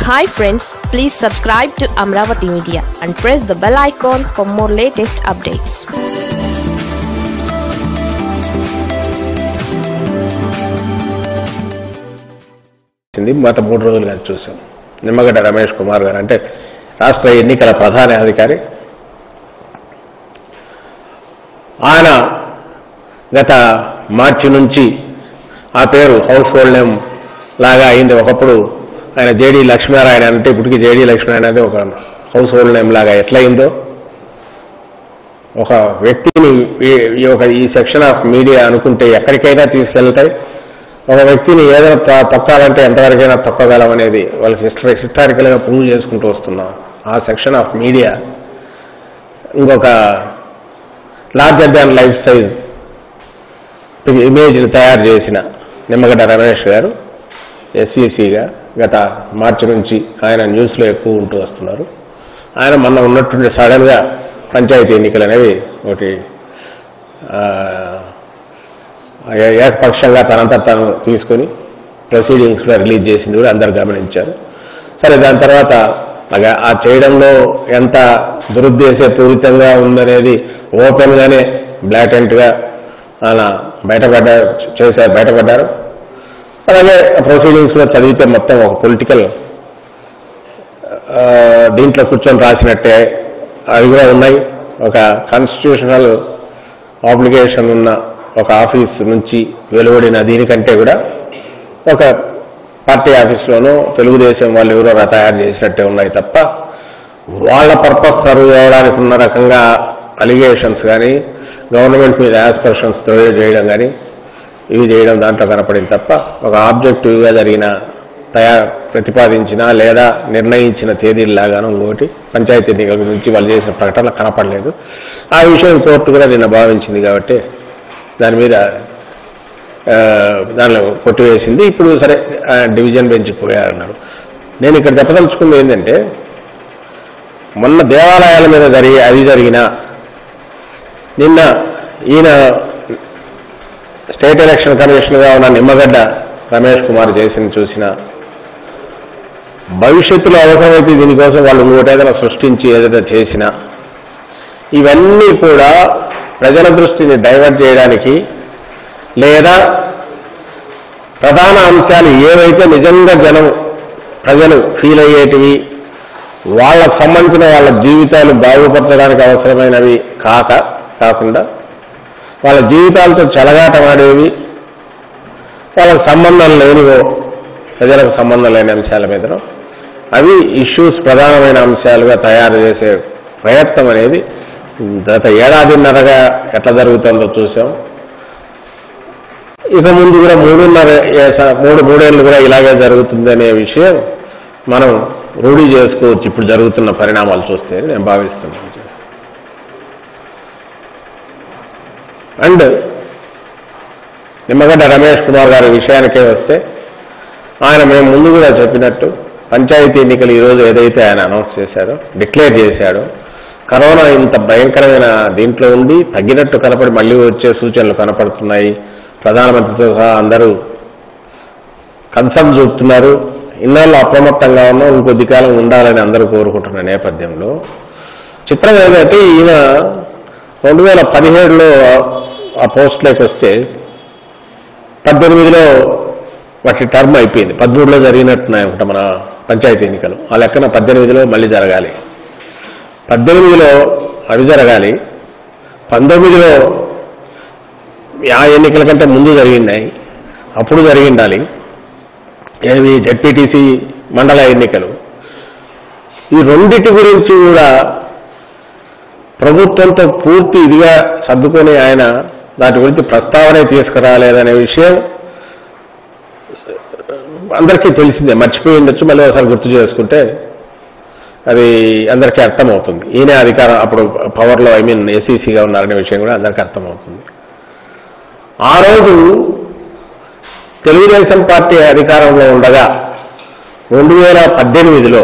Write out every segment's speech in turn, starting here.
hi friends please subscribe to Amaravati media and press the bell icon for more latest updates వచ్చింది గత మూడు రోజులుగా చూసాం నిమ్మగడ్డ రమేష్ కుమార్ గారు అంటే రాష్ట్ర ఎన్నికల ప్రధాన అధికారి ఆయన గత మార్చి నుంచి ఆ పేరు హౌస్ హోల్డ్ నేమ్ లాగా అయింది ఒకప్పుడు ఆయన జేడీ లక్ష్మీనారాయణ అంటే ఇప్పటికి జేడీ లక్ష్మీనారాయణ అనేది ఒక హౌస్ హోల్డ్ నేమ్ లాగా ఎట్లయిందో ఒక వ్యక్తిని ఈ- ఈ ఒక ఈ సెక్షన్ ఆఫ్ మీడియా అనుకుంటే ఎక్కడికైనా తీసుకెళ్తాయి ఒక వ్యక్తిని ఏదైనా తొ- తొక్కాలంటే ఎంతవరకైనా తొక్కగలం అనేది వాళ్ళకి హిస్టరీ హిస్టారికల్గా ప్రూవ్ చేసుకుంటూ వస్తున్నాం ఆ సెక్షన్ ఆఫ్ మీడియా ఇంకొక లార్జర్ దాన్ లైఫ్ సైజ్ ఇమేజ్ని తయారు చేసిన నిమ్మగడ్డ రమేష్ గారు ఎస్వీసీగా గత మార్చి నుంచి ఆయన న్యూస్లో ఎక్కువ ఉంటూ వస్తున్నారు ఆయన మొన్న ఉన్నటువంటి సడన్గా పంచాయతీ ఎన్నికలు అనేవి ఒకటి ఆ, ఏ- ఏకపక్షంగా తనంతా తాను తీసుకొని ప్రొసీడింగ్స్లో రిలీజ్ చేసింది కూడా అందరు గమనించారు సరే దాని తర్వాత అలాగా ఆ చేయడంలో ఎంత దురుద్దేశపూరితంగా ఉందనేది ఓపెన్గానే బ్లాటెంట్గా అలా బయటపడ్డారు చేశారు బయటపడ్డారు అలాగే ప్రొసీడింగ్స్లో చదివితే మొత్తం ఒక పొలిటికల్ దీంట్లో కూర్చొని రాసినట్టే అవి కూడా ఉన్నాయి ఒక కాన్స్టిట్యూషనల్ ఆబ్లిగేషన్ ఉన్న ఒక ఆఫీస్ నుంచి వెలువడిన దీనికంటే కూడా ఒక పార్టీ ఆఫీస్లోనూ తెలుగుదేశం వాళ్ళు ఎవరో తయారు చేసినట్టే ఉన్నాయి తప్ప వాళ్ళ పర్పస్ సర్వ్ చేయడానికి ఉన్న రకంగా అలిగేషన్స్ కానీ గవర్నమెంట్ మీద యాస్పర్షన్స్ చేయడం కానీ ఇవి చేయడం దాంట్లో కనపడింది తప్ప ఒక ఆబ్జెక్టివ్గా జరిగిన తయారు ప్రతిపాదించిన లేదా నిర్ణయించిన తేదీలాగాను ఇంకోటి పంచాయతీ ఎన్నికల గురించి వాళ్ళు చేసిన ప్రకటన కనపడలేదు ఆ విషయం కోర్టు కూడా నిన్న భావించింది కాబట్టి దాని మీద ఆ, దానిలో కొట్టివేసింది ఇప్పుడు సరే ఆ, డివిజన్ బెంచ్ పోయారన్నారు నేను ఇక్కడ చెప్పదలుచుకుంది ఏంటంటే మొన్న దేవాలయాల మీద జరిగి అది జరిగిన నిన్న ఈయన స్టేట్ ఎలక్షన్ కమిషన్గా ఉన్న నిమ్మగడ్డ రమేష్ కుమార్ చేసిన చూసిన భవిష్యత్తులో అవసరమైతే దీనికోసం వాళ్ళు ఇంకోటి ఏదైనా సృష్టించి ఏదైనా చేసినా ఇవన్నీ కూడా ప్రజల దృష్టిని డైవర్ట్ చేయడానికి లేదా ప్రధాన అంశాలు ఏవైతే నిజంగా జనం ప్రజలు ఫీల్ అయ్యేటివి వాళ్ళకు సంబంధించిన వాళ్ళ జీవితాలు బాగుపరచడానికి అవసరమైనవి కాక కాకుండా వాళ్ళ జీవితాలతో చెలగాటమాడేవి వాళ్ళకి సంబంధం లేనివో ప్రజలకు సంబంధం లేని అంశాల మీద అవి ఇష్యూస్ ప్రధానమైన అంశాలుగా తయారు చేసే ప్రయత్నం అనేది గత ఏడాదిన్నరగా ఎట్లా జరుగుతుందో చూసాం ఇక ముందు కూడా మూడున్నర ఏ- స- మూడు మూడేళ్ళు కూడా ఇలాగే జరుగుతుందనే విషయం మనం రూఢి చేసుకోవచ్చు ఇప్పుడు జరుగుతున్న పరిణామాలు చూస్తే అని నేను భావిస్తున్నాను అండ్ నిమ్మగడ్డ రమేష్ కుమార్ గారి విషయానికే వస్తే ఆయన మేము ముందు కూడా చెప్పినట్టు పంచాయతీ ఎన్నికలు ఈరోజు ఏదైతే ఆయన అనౌన్స్ చేశాడో డిక్లేర్ చేశాడో కరోనా ఇంత భయంకరమైన దీంట్లో ఉండి తగ్గినట్టు కనపడి మళ్ళీ వచ్చే సూచనలు కనపడుతున్నాయి ప్రధానమంత్రితో సహా అందరూ కన్సర్న్ చూపుతున్నారు ఇన్నాళ్ళు అప్రమత్తంగా ఉన్నాం ఇంకొద్ది కాలం ఉండాలని అందరూ కోరుకుంటున్న నేపథ్యంలో చిత్రం ఏంటంటే ఈయన రెండు వేల పదిహేడులో ఆ పోస్ట్లోకి వస్తే పద్దెనిమిదిలో వాటి టర్మ్ అయిపోయింది పదమూడులో జరిగినట్టున్నాయి ఒకటి మన పంచాయతీ ఎన్నికలు ఆ లెక్కన పద్దెనిమిదిలో మళ్ళీ జరగాలి పద్దెనిమిదిలో అవి జరగాలి పంతొమ్మిదిలో ఆ ఎన్నికల కంటే ముందు జరిగినాయి అప్పుడు జరిగి ఉండాలి ఏవి జడ్పీటీసీ మండల ఎన్నికలు ఈ రెండిటి గురించి కూడా ప్రభుత్వంతో పూర్తి ఇదిగా సర్దుకొని ఆయన దాటి గురించి ప్రస్తావనే తీసుకురాలేదనే విషయం అందరికీ తెలిసిందే మర్చిపోయి ఉండొచ్చు మళ్ళీ ఒకసారి గుర్తు చేసుకుంటే అది అందరికీ అర్థమవుతుంది ఈయన అధికారం అప్పుడు పవర్లో ఐ మీన్ ఎస్ఈసీగా ఉన్నారనే విషయం కూడా అందరికీ అర్థమవుతుంది ఆ రోజు తెలుగుదేశం పార్టీ అధికారంలో ఉండగా రెండు వేల పద్దెనిమిదిలో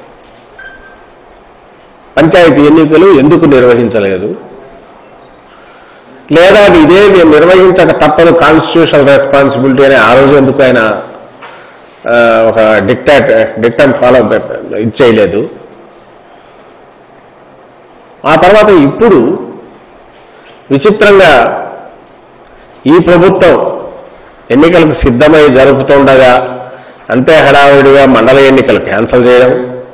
పంచాయతీ ఎన్నికలు ఎందుకు నిర్వహించలేదు లేదా అది ఇదే మేము నిర్వహించక తప్పదు కాన్స్టిట్యూషనల్ రెస్పాన్సిబిలిటీ అని ఆ రోజు ఎందుకు ఆయన ఆ, ఒక డిక్టాట్ డిక్టమ్ ఫాలో ఇది చేయలేదు ఆ తర్వాత ఇప్పుడు విచిత్రంగా ఈ ప్రభుత్వం ఎన్నికలకు సిద్ధమై జరుపుతుండగా అంతే హడావుడిగా మండల ఎన్నికలు క్యాన్సిల్ చేయడం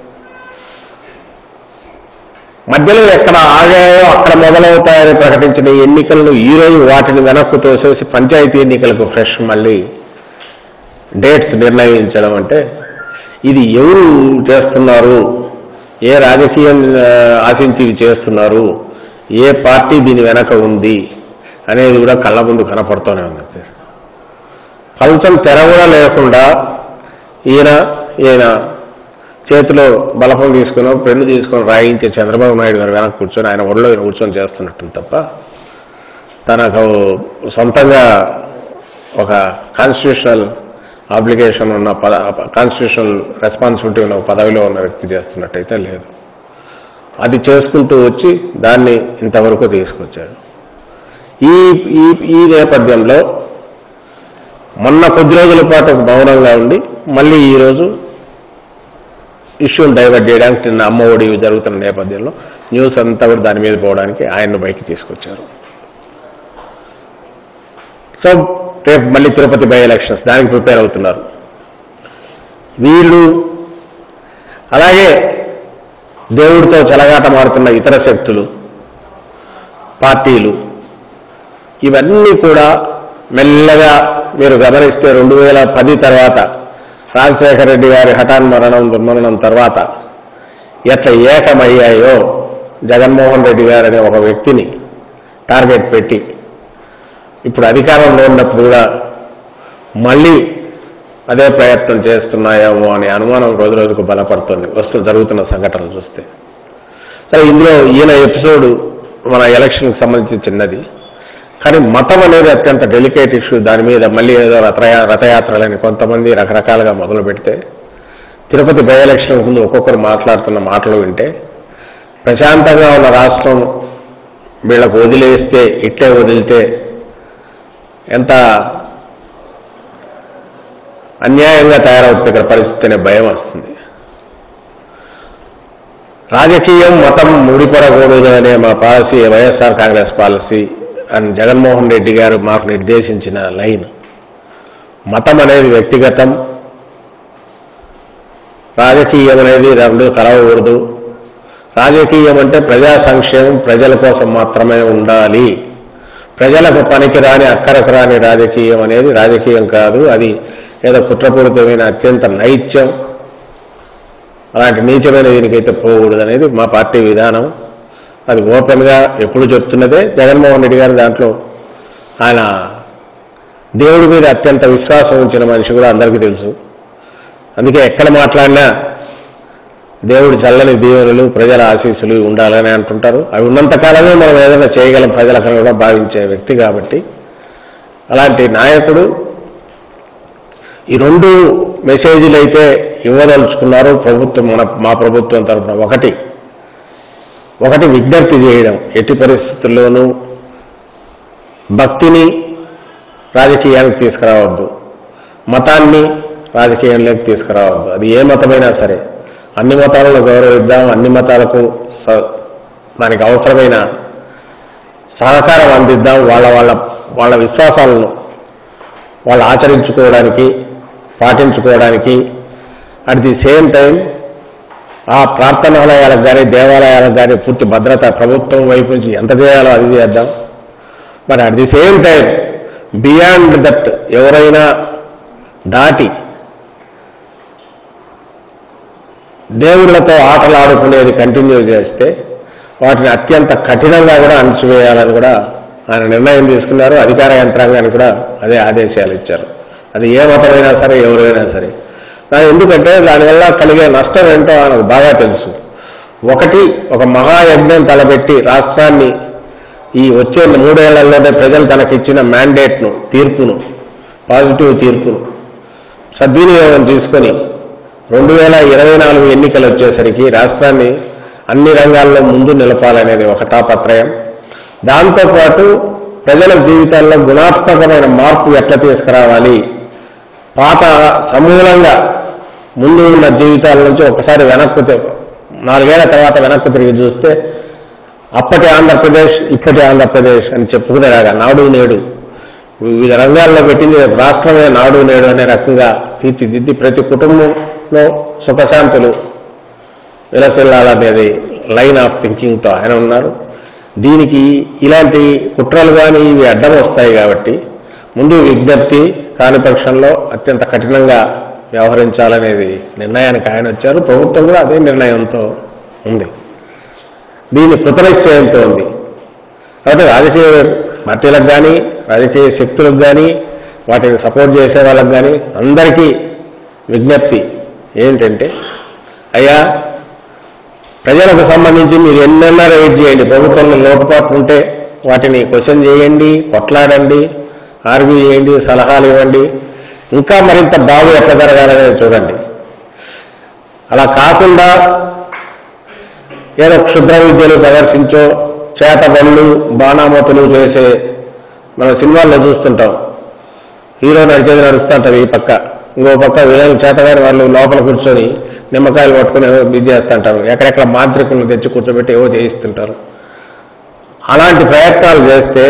మధ్యలో ఎక్కడ ఆగాయో అక్కడ మొదలవుతాయని ప్రకటించిన ఈ ఎన్నికలను ఈ రోజు వాటిని వెనక్కు తోసేసి పంచాయతీ ఎన్నికలకు ఫ్రెష్ మళ్ళీ డేట్స్ నిర్ణయించడం అంటే ఇది ఎవరు చేస్తున్నారు ఏ రాజకీయం ఆ, ఆశించి ఇవి చేస్తున్నారు ఏ పార్టీ దీని వెనక ఉంది అనేది కూడా కళ్ళ ముందు కనపడుతూనే ఉంది ఫలితం తెర కూడా లేకుండా ఈయన ఈయన చేతిలో బలపం తీసుకుని పెన్ను తీసుకొని రాయించే చంద్రబాబు నాయుడు గారు వెనక కూర్చొని ఆయన ఒళ్ళో ఈయన కూర్చొని చేస్తున్నట్టు తప్ప తనకు సొంతంగా ఒక కాన్స్టిట్యూషనల్ అప్లికేషన్ ఉన్న పద కాన్స్టిట్యూషనల్ రెస్పాన్సిబిలిటీ ఉన్న ఒక పదవిలో ఉన్న వ్యక్తి చేస్తున్నట్టయితే లేదు అది చేసుకుంటూ వచ్చి దాన్ని ఇంతవరకు తీసుకొచ్చాడు ఈ ఈ ఈ నేపథ్యంలో మొన్న కొద్ది రోజుల పాటు ఒక మౌనంగా ఉండి మళ్ళీ ఈరోజు ఇష్యూని డైవర్ట్ చేయడానికి నిన్న అమ్మ ఒడి జరుగుతున్న నేపథ్యంలో న్యూస్ అంతా కూడా దాని మీద పోవడానికి ఆయన్ను బయటికి తీసుకొచ్చారు సో రేపు మళ్ళీ తిరుపతి బై ఎలక్షన్స్ దానికి ప్రిపేర్ అవుతున్నారు వీళ్ళు అలాగే దేవుడితో చెలగాట మారుతున్న ఇతర శక్తులు పార్టీలు ఇవన్నీ కూడా మెల్లగా మీరు గమనిస్తే రెండు వేల పది తర్వాత రాజశేఖర రెడ్డి గారి హఠాన్ మరణం దుర్మరణం తర్వాత ఎట్లా ఏకమయ్యాయో జగన్మోహన్ రెడ్డి గారు అనే ఒక వ్యక్తిని టార్గెట్ పెట్టి ఇప్పుడు అధికారంలో ఉన్నప్పుడు కూడా మళ్ళీ అదే ప్రయత్నం చేస్తున్నాయేమో అనే అనుమానం రోజు రోజుకు బలపడుతుంది వస్తూ జరుగుతున్న సంఘటనలు చూస్తే సరే ఇందులో ఈయన ఎపిసోడ్ మన ఎలక్షన్కి సంబంధించి చిన్నది కానీ మతం అనేది అత్యంత డెలికేట్ ఇష్యూ దాని మీద మళ్ళీ ఏదో రథయా రథయాత్రలని కొంతమంది రకరకాలుగా మొదలు పెడితే తిరుపతి బై ఎలక్షన్ ముందు ఒక్కొక్కరు మాట్లాడుతున్న మాటలు వింటే ప్రశాంతంగా ఉన్న రాష్ట్రం వీళ్ళకు వదిలేస్తే ఇట్లే వదిలితే ఎంత అన్యాయంగా తయారవుతుంది ఇక్కడ పరిస్థితి అనే భయం వస్తుంది రాజకీయం మతం ముడిపడకూడదు అనే మా పాలసీ వైఎస్ఆర్ కాంగ్రెస్ పాలసీ అని జగన్మోహన్ రెడ్డి గారు మాకు నిర్దేశించిన లైన్ మతం అనేది వ్యక్తిగతం రాజకీయం అనేది రెండు కలవకూడదు రాజకీయం అంటే ప్రజా సంక్షేమం ప్రజల కోసం మాత్రమే ఉండాలి ప్రజలకు పనికిరాని అక్కరకు రాని రాజకీయం అనేది రాజకీయం కాదు అది ఏదో కుట్రపూరితమైన అత్యంత నైత్యం అలాంటి నీచమైన దీనికైతే పోకూడదు అనేది మా పార్టీ విధానం అది ఓపెన్గా ఎప్పుడు చెప్తున్నదే జగన్మోహన్ రెడ్డి గారు దాంట్లో ఆయన దేవుడి మీద అత్యంత విశ్వాసం ఉంచిన మనిషి కూడా అందరికీ తెలుసు అందుకే ఎక్కడ మాట్లాడినా దేవుడి చల్లని దీవెనలు ప్రజల ఆశీస్సులు ఉండాలని అంటుంటారు అవి ఉన్నంత కాలమే మనం ఏదైనా చేయగలం ప్రజలకని కూడా భావించే వ్యక్తి కాబట్టి అలాంటి నాయకుడు ఈ రెండు మెసేజ్లు అయితే ఇవ్వదలుచుకున్నారు ప్రభుత్వం మన మా ప్రభుత్వం తరఫున ఒకటి ఒకటి విజ్ఞప్తి చేయడం ఎట్టి పరిస్థితుల్లోనూ భక్తిని రాజకీయానికి తీసుకురావద్దు మతాన్ని రాజకీయంలోకి తీసుకురావద్దు అది ఏ మతమైనా సరే అన్ని మతాలను గౌరవిద్దాం అన్ని మతాలకు స- దానికి అవసరమైన సహకారం అందిద్దాం వాళ్ళ వాళ్ళ వాళ్ళ విశ్వాసాలను వాళ్ళు ఆచరించుకోవడానికి పాటించుకోవడానికి అట్ ది సేమ్ టైం ఆ ప్రార్థనాలయాలకు కానీ దేవాలయాలకు కానీ పూర్తి భద్రత ప్రభుత్వం వైపు నుంచి ఎంత చేయాలో అది చేద్దాం మరి at the same time beyond that ఎవరైనా దాటి దేవుళ్ళతో ఆటలు ఆడుకునేది కంటిన్యూ చేస్తే వాటిని అత్యంత కఠినంగా కూడా అణచివేయాలని కూడా ఆయన నిర్ణయం తీసుకున్నారు అధికార యంత్రాంగానికి కూడా అదే ఆదేశాలు ఇచ్చారు అది ఏ మతమైనా సరే ఎవరైనా సరే కానీ ఎందుకంటే దానివల్ల కలిగే నష్టం ఏంటో ఆయనకు బాగా తెలుసు ఒకటి ఒక మహాయజ్ఞం తలపెట్టి రాష్ట్రాన్ని ఈ వచ్చే మూడేళ్లలోనే ప్రజలు తనకిచ్చిన మ్యాండేట్ను తీర్పును పాజిటివ్ తీర్పును సద్వినియోగం తీసుకొని రెండు వేల ఇరవై నాలుగు ఎన్నికలు వచ్చేసరికి రాష్ట్రాన్ని అన్ని రంగాల్లో ముందు నిలపాలనేది ఒక తాపత్రయం దాంతోపాటు ప్రజల జీవితాల్లో గుణాత్మకమైన మార్పు ఎట్లా తీసుకురావాలి పాత సమూలంగా ముందు ఉన్న జీవితాల నుంచి ఒకసారి వెనక్కు తి- నాలుగేళ్ల తర్వాత వెనక్కు తిరిగి చూస్తే అప్పటి ఆంధ్రప్రదేశ్ ఇప్పటి ఆంధ్రప్రదేశ్ అని చెప్పుకునేలాగా నాడు నేడు వివిధ రంగాల్లో పెట్టింది రాష్ట్రమే నాడు నేడు అనే రకంగా తీర్చిదిద్ది ప్రతి కుటుంబంలో సుఖశాంతులు విలసిల్లాలనేది లైన్ ఆఫ్ థింకింగ్తో ఆయన ఉన్నారు దీనికి ఇలాంటి కుట్రలు కానీ ఇవి అడ్డం వస్తాయి కాబట్టి ముందు విజ్ఞప్తి కాని పక్షంలో అత్యంత కఠినంగా వ్యవహరించాలనేది నిర్ణయానికి ఆయన వచ్చారు ప్రభుత్వం కూడా అదే నిర్ణయంతో ఉంది దీన్ని కృతనిశ్చయంతో ఉంది కాబట్టి రాజకీయ పార్టీలకు కానీ రాజకీయ శక్తులకు కానీ వాటిని సపోర్ట్ చేసే వాళ్ళకి కానీ అందరికీ విజ్ఞప్తి ఏంటంటే అయ్యా ప్రజలకు సంబంధించి మీరు ఎన్నెన్నా రైట్ చేయండి ప్రభుత్వంలో లోటుపాట్లు ఉంటే వాటిని క్వశ్చన్ చేయండి కొట్లాడండి ఆర్గ్యూ చేయండి సలహాలు ఇవ్వండి ఇంకా మరింత బాగు ఎట్లా జరగాలనేది చూడండి అలా కాకుండా ఏదో క్షుద్ర విద్యలు ప్రదర్శించో చేతబళ్ళు బాణామతులు చేసే మన సినిమాల్లో చూస్తుంటాం హీరో నడిచేది నడుస్తుంటారు ఈ పక్క ఇంకో పక్క విలన్ చేతగాని వాళ్ళు లోపల కూర్చొని నిమ్మకాయలు పట్టుకుని ఏవో ఇది చేస్తుంటారు ఎక్కడెక్కడ మాంత్రికులను తెచ్చి కూర్చోబెట్టి ఏవో చేయిస్తుంటారు అలాంటి ప్రయత్నాలు చేస్తే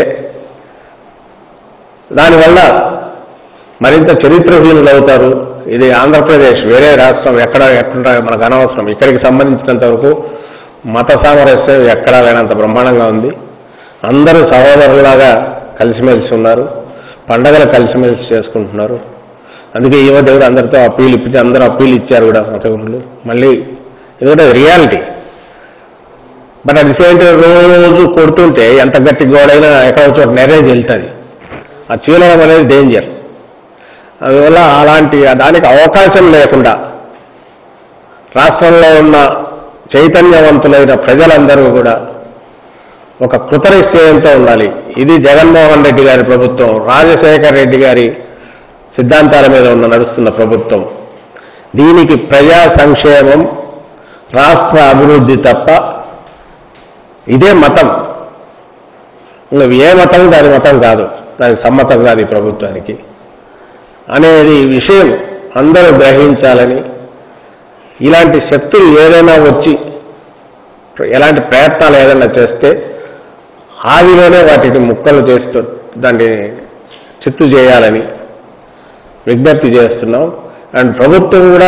దానివల్ల మరింత చరిత్రహీనులు అవుతారు ఇది ఆంధ్రప్రదేశ్ వేరే రాష్ట్రం ఎక్కడ ఎక్కడ మనకు అనవసరం ఇక్కడికి సంబంధించినంత వరకు మత సామరస్యం ఎక్కడా లేనంత బ్రహ్మాండంగా ఉంది అందరూ సహోదరులాగా కలిసిమెలిసి ఉన్నారు పండగలు కలిసిమెలిసి చేసుకుంటున్నారు అందుకే ఈ మధ్య కూడా అందరితో అప్పీల్ ఇప్పించి అందరూ అప్పీల్ ఇచ్చారు కూడా మత గురువులు మళ్ళీ ఇది కూడా రియాలిటీ బట్ అది సేమ్ టైం రోజు కొడుతుంటే ఎంత గట్టి గోడైనా ఎక్కడో చోట నెరేజ్ వెళ్తుంది ఆ చీలడం అనేది డేంజర్ అందువల్ల అలాంటి దానికి అవకాశం లేకుండా రాష్ట్రంలో ఉన్న చైతన్యవంతులైన ప్రజలందరూ కూడా ఒక కృతనిశ్చయంతో ఉండాలి ఇది జగన్మోహన్ రెడ్డి గారి ప్రభుత్వం రాజశేఖర్ రెడ్డి గారి సిద్ధాంతాల మీద ఉన్న నడుస్తున్న ప్రభుత్వం దీనికి ప్రజా సంక్షేమం రాష్ట్ర అభివృద్ధి తప్ప ఇదే మతం ఇంకా ఏ మతం దాని మతం కాదు దాని సమ్మతం కాదు ఈ ప్రభుత్వానికి అనేది విషయం అందరూ గ్రహించాలని ఇలాంటి శక్తులు ఏదైనా వచ్చి ఎలాంటి ప్రయత్నాలు ఏదైనా చేస్తే ఆదిలోనే వాటిని ముక్కలు చేస్తూ దాన్ని చిత్తు చేయాలని విజ్ఞప్తి చేస్తున్నాం అండ్ ప్రభుత్వం కూడా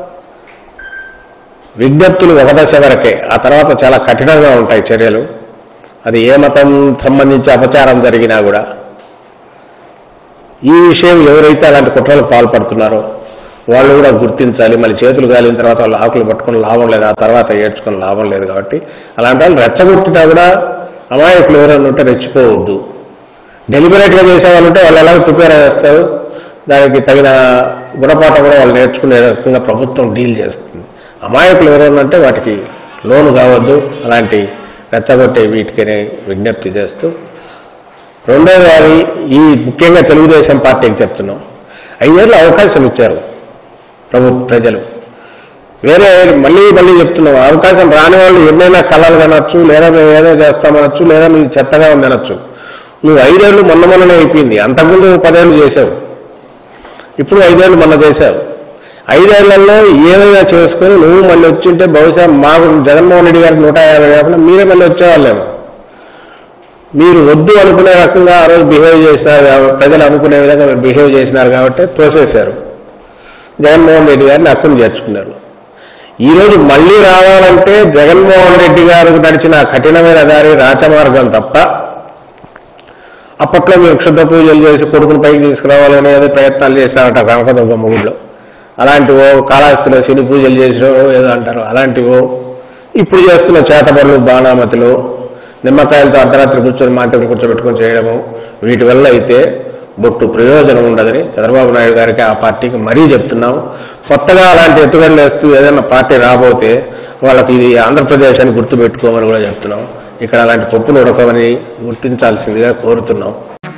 విజ్ఞప్తులు ఒక దశ వరకే ఆ తర్వాత చాలా కఠినంగా ఉంటాయి చర్యలు అది ఏ మతం సంబంధించి అపచారం జరిగినా కూడా ఈ విషయం ఎవరైతే అలాంటి కుట్రలకు పాల్పడుతున్నారో వాళ్ళు కూడా గుర్తించాలి మళ్ళీ చేతులు గాలిన తర్వాత వాళ్ళు ఆకులు పట్టుకొని లాభం లేదు ఆ తర్వాత ఏడ్చుకొని లాభం లేదు కాబట్టి అలాంటి వాళ్ళు రెచ్చగొట్టినా కూడా అమాయకులు ఎవరైనా ఉంటే రెచ్చిపోవద్దు డెలిబరేట్గా చేసే వాళ్ళు ఉంటే వాళ్ళు ఎలా ప్రిపేర్ చేస్తారు దానికి తగిన గుణపాఠం కూడా వాళ్ళు నేర్చుకునే రకంగా ప్రభుత్వం డీల్ చేస్తుంది అమాయకులు ఎవరైనా ఉంటే వాటికి లోను కావద్దు అలాంటి రెచ్చగొట్టే వీటికనే విజ్ఞప్తి చేస్తూ రెండోది ఈ ముఖ్యంగా తెలుగుదేశం పార్టీకి చెప్తున్నాం ఐదేళ్ళు అవకాశం ఇచ్చారు ప్రభు ప్రజలు వేరే మళ్ళీ మళ్ళీ చెప్తున్నాం అవకాశం రాని వాళ్ళు ఎన్నైనా కళలు కనొచ్చు లేదా మేము ఏదో చేస్తామనొచ్చు లేదా మీరు చెత్తగా ఉందనొచ్చు నువ్వు ఐదేళ్ళు మొన్న మొన్ననే అయిపోయింది అంతకుముందు నువ్వు పదేళ్ళు చేసావు ఇప్పుడు ఐదేళ్ళు మొన్న చేశావు ఐదేళ్లలో ఏమైనా చేసుకొని నువ్వు మళ్ళీ వచ్చింటే బహుశా మాకు జగన్మోహన్ రెడ్డి గారికి నూట యాభై కాకుండా మీరే మళ్ళీ వచ్చేవాళ్ళేమో మీరు వద్దు అనుకునే రకంగా ఆ రోజు బిహేవ్ చేసినారు కాబట్టి ప్రజలు అనుకునే విధంగా మీరు బిహేవ్ చేసినారు కాబట్టి తోసేశారు జగన్మోహన్ రెడ్డి గారిని అక్కును చేర్చుకున్నారు ఈ రోజు మళ్ళీ రావాలంటే జగన్మోహన్ రెడ్డి గారు నడిచిన ఆ కఠినమైన దారి రాచమార్గం తప్ప అప్పట్లో మేము క్షుద్ర పూజలు చేసి కొడుకుని పైకి తీసుకురావాలనేది ప్రయత్నాలు చేశారట కనకదుర్గమ్మ గుడిలో అలాంటివో కాళహస్తిలో శని పూజలు చేసినో ఏదో అంటారు అలాంటివో ఇప్పుడు చేస్తున్న చేతబడులు బాణామతులు నిమ్మకాయలతో అర్ధరాత్రి కూర్చొని మాటలు కూర్చోబెట్టుకొని చేయడము వీటి వల్ల అయితే బొట్టు ప్రయోజనం ఉండదని చంద్రబాబు నాయుడు గారికి ఆ పార్టీకి మరీ చెప్తున్నాం కొత్తగా అలాంటి ఎత్తుగడలు వేస్తూ ఏదైనా పార్టీ రాబోతే వాళ్ళకి ఇది ఆంధ్రప్రదేశ్ అని గుర్తుపెట్టుకోమని కూడా చెప్తున్నాం ఇక్కడ అలాంటి పప్పులు ఉడకమని గుర్తించాల్సిందిగా కోరుతున్నాం